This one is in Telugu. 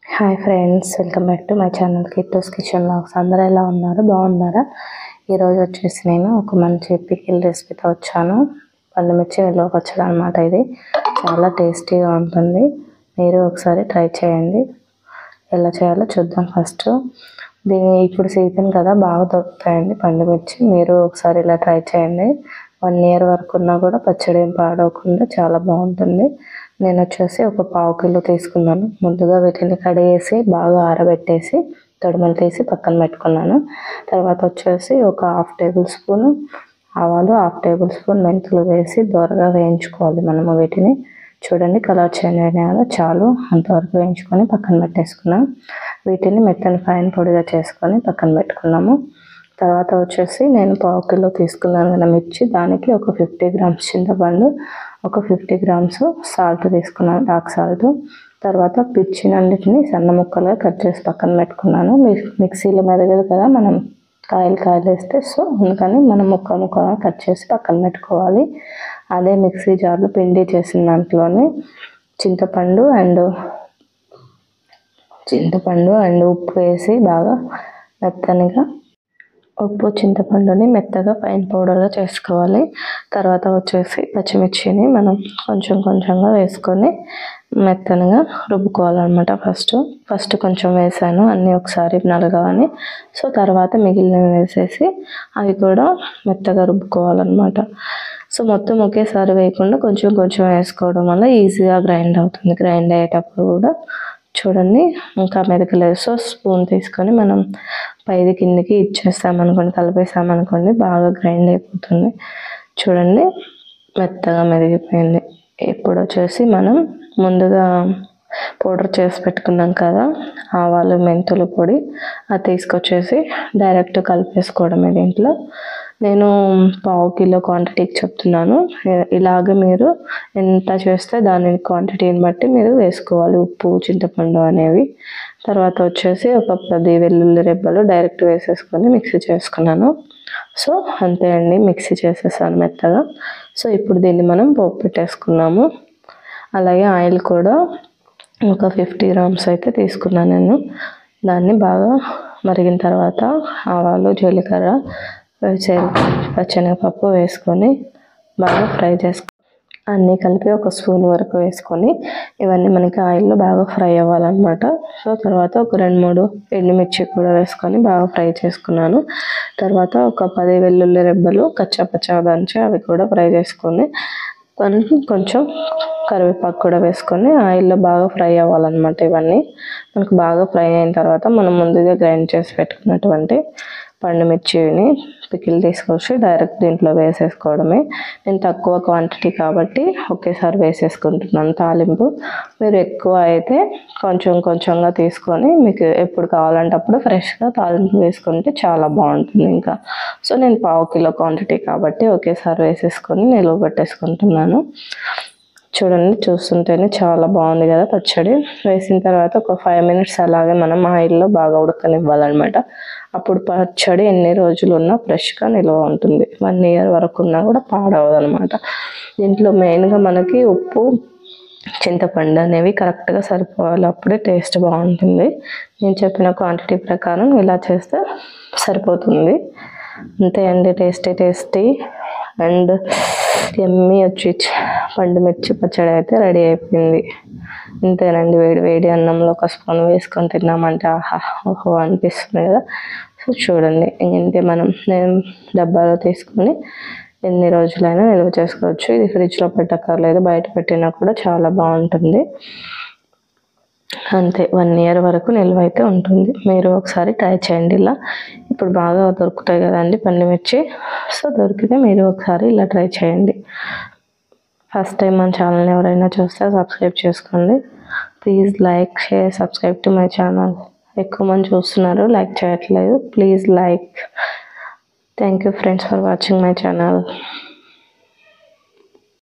hi friends welcome back to my channel Kitto's kitchen logs అందరూ ఎలా ఉన్నారు బాగున్నారా ఈరోజు వచ్చేసి నేను ఒక మంచి పికిల్ రెసిపీతో వచ్చాను పండుమిర్చి వెలువ పచ్చడి అనమాట ఇది చాలా టేస్టీగా ఉంటుంది మీరు ఒకసారి ట్రై చేయండి ఎలా చేయాలో చూద్దాం ఫస్ట్ దీని ఇప్పుడు సీజన్ కదా బాగా దొరుకుతాయండి పండుమిర్చి మీరు ఒకసారి ఇలా ట్రై చేయండి వన్ ఇయర్ వరకు ఉన్నా కూడా పచ్చడి ఏం పాడవకుండా చాలా బాగుంటుంది నేను వచ్చేసి ఒక పావు కిలో తీసుకున్నాను ముందుగా వీటిని కడిగేసి బాగా ఆరబెట్టేసి తొడిమలు తీసి పక్కన పెట్టుకున్నాను తర్వాత వచ్చేసి ఒక హాఫ్ టేబుల్ స్పూన్ ఆవాలు హాఫ్ టేబుల్ స్పూన్ మెంతులు వేసి దోరగా వేయించుకోవాలి మనము వీటిని చూడండి కలర్ చేంజ్ అయినా చాలు అంతవరకు వేయించుకొని పక్కన పెట్టేసుకున్నాం వీటిని మెత్తని ఫైన్ పొడిగా చేసుకొని పక్కన పెట్టుకున్నాము తర్వాత వచ్చేసి నేను పావు కిలో తీసుకున్నాను కదా మిర్చి దానికి ఒక ఫిఫ్టీ గ్రామ్స్ చింతపండు ఒక ఫిఫ్టీ గ్రామ్స్ సాల్ట్ తీసుకున్నాను డార్క్ సాల్ట్ తర్వాత పిచ్చినన్నిటిని సన్న ముక్కలుగా కట్ చేసి పక్కన పెట్టుకున్నాను మిక్సీలో మెదగదు కదా మనం కాయలు కాయలు వేస్తే సో అందుకని మనం ముక్క ముక్కగా కట్ చేసి పక్కన పెట్టుకోవాలి అదే మిక్సీ జార్లో పిండి చేసిన దాంట్లోనే చింతపండు అండ్ చింతపండు అండ్ ఉప్పు వేసి బాగా మెత్తనిగా ఉప్పు చింతపండుని మెత్తగా ఫైన్ పౌడర్గా చేసుకోవాలి తర్వాత వచ్చేసి పచ్చిమిర్చిని మనం కొంచెం కొంచెంగా వేసుకొని మెత్తనగా రుబ్బుకోవాలన్నమాట ఫస్ట్ ఫస్ట్ కొంచెం వేసాను అన్నీ ఒకసారి నలగవని సో తర్వాత మిగిలినవి వేసేసి అవి కూడా మెత్తగా రుబ్బుకోవాలన్నమాట సో మొత్తం ఒకేసారి వేయకుండా కొంచెం కొంచెం వేసుకోవడం వల్ల ఈజీగా గ్రైండ్ అవుతుంది గ్రైండ్ అయ్యేటప్పుడు కూడా చూడండి ఇంకా మెదకలేదు సో స్పూన్ తీసుకొని మనం పైది కిందికి ఇచ్చేస్తామనుకోండి కలిపేసామనుకోండి బాగా గ్రైండ్ అయిపోతుంది చూడండి మెత్తగా మెదిగిపోయింది ఇప్పుడు వచ్చేసి మనం ముందుగా పౌడర్ చేసి పెట్టుకున్నాం కదా ఆవాలు మెంతుల పొడి అది తీసుకొచ్చేసి డైరెక్ట్ కలిపేసుకోవడమే దీంట్లో నేను పావు కిలో క్వాంటిటీకి చెప్తున్నాను ఇలాగ మీరు ఎంత చేస్తే దాని క్వాంటిటీని బట్టి మీరు వేసుకోవాలి ఉప్పు చింతపండు అనేవి తర్వాత వచ్చేసి ఒక పది వెల్లుల్లి రెబ్బలు డైరెక్ట్ వేసేసుకొని మిక్సీ చేసుకున్నాను సో అంతే అండి మిక్సీ చేసేసాను మెత్తగా సో ఇప్పుడు దీన్ని మనం పోపు పెట్టేసుకున్నాము అలాగే ఆయిల్ కూడా ఒక ఫిఫ్టీ గ్రామ్స్ అయితే తీసుకున్నాను నేను దాన్ని బాగా మరిగిన తర్వాత ఆవాలు జీలకర్ర పచ్చెనగపప్పు వేసుకొని బాగా ఫ్రై చేసుకో అన్నీ కలిపి ఒక స్పూన్ వరకు వేసుకొని ఇవన్నీ మనకి ఆయిల్లో బాగా ఫ్రై అవ్వాలన్నమాట సో తర్వాత ఒక రెండు మూడు ఎండుమిర్చి కూడా వేసుకొని బాగా ఫ్రై చేసుకున్నాను తర్వాత ఒక పది వెల్లుల్లి రెబ్బలు కచ్చా పచ్చా దంచి అవి కూడా ఫ్రై చేసుకొని కొంచెం కరివేపాకు కూడా వేసుకొని ఆయిల్లో బాగా ఫ్రై అవ్వాలన్నమాట ఇవన్నీ మనకు బాగా ఫ్రై అయిన తర్వాత మనం ముందుగా గ్రైండ్ చేసి పెట్టుకున్నటువంటి పండుమిర్చిని పికిల్ తీసుకొచ్చి డైరెక్ట్ దీంట్లో వేసేసుకోవడమే నేను తక్కువ క్వాంటిటీ కాబట్టి ఒకేసారి వేసేసుకుంటున్నాను తాలింపు మీరు ఎక్కువ అయితే కొంచెం కొంచెంగా తీసుకొని మీకు ఎప్పుడు కావాలంటే అప్పుడు ఫ్రెష్గా తాలింపు వేసుకుంటే చాలా బాగుంటుంది ఇంకా సో నేను పావు కిలో క్వాంటిటీ కాబట్టి ఒకేసారి వేసేసుకొని నిలువ పెట్టేసుకుంటున్నాను చూడండి చూస్తుంటేనే చాలా బాగుంది కదా పచ్చడి వేసిన తర్వాత ఒక ఫైవ్ మినిట్స్ అలాగే మనం ఆయిల్లో బాగా ఉడకనివ్వాలన్నమాట అప్పుడు పచ్చడి ఎన్ని రోజులు ఉన్నా ఫ్రెష్గా నిల్వ ఉంటుంది వన్ ఇయర్ వరకు ఉన్నా కూడా పాడవదు అనమాట దీంట్లో మెయిన్గా మనకి ఉప్పు చింతపండు అనేవి కరెక్ట్గా సరిపోవాలి అప్పుడే టేస్ట్ బాగుంటుంది నేను చెప్పిన క్వాంటిటీ ప్రకారం ఇలా చేస్తే సరిపోతుంది అంతే అండి టేస్టీ టేస్టీ అండ్ ఎమ్మి వచ్చి పండు మిర్చి పచ్చడి అయితే రెడీ అయిపోయింది ఇంతేనండి వేడి వేడి అన్నంలో ఒక స్పూన్ వేసుకొని తిన్నామంటే ఆహా ఓహో అనిపిస్తుంది కదా సో చూడండి ఇంతే మనం నేను డబ్బాలో తీసుకొని ఎన్ని రోజులైనా నిల్వ చేసుకోవచ్చు ఇది ఫ్రిడ్జ్లో పెట్టక్కర్లేదు బయట పెట్టినా కూడా చాలా బాగుంటుంది అంతే వన్ ఇయర్ వరకు నిల్వ అయితే ఉంటుంది మీరు ఒకసారి ట్రై చేయండి ఇలా ఇప్పుడు బాగా దొరుకుతాయి కదండి పండుమిర్చి సో దొరికితే మీరు ఒకసారి ఇలా ట్రై చేయండి ఫస్ట్ టైం మన ఛానల్ని ఎవరైనా చూస్తే సబ్స్క్రైబ్ చేసుకోండి please like share subscribe to my channel ఎక్కువ మంది చూస్తున్నారు లైక్ చేయట్లేదు please like thank you friends for watching my channel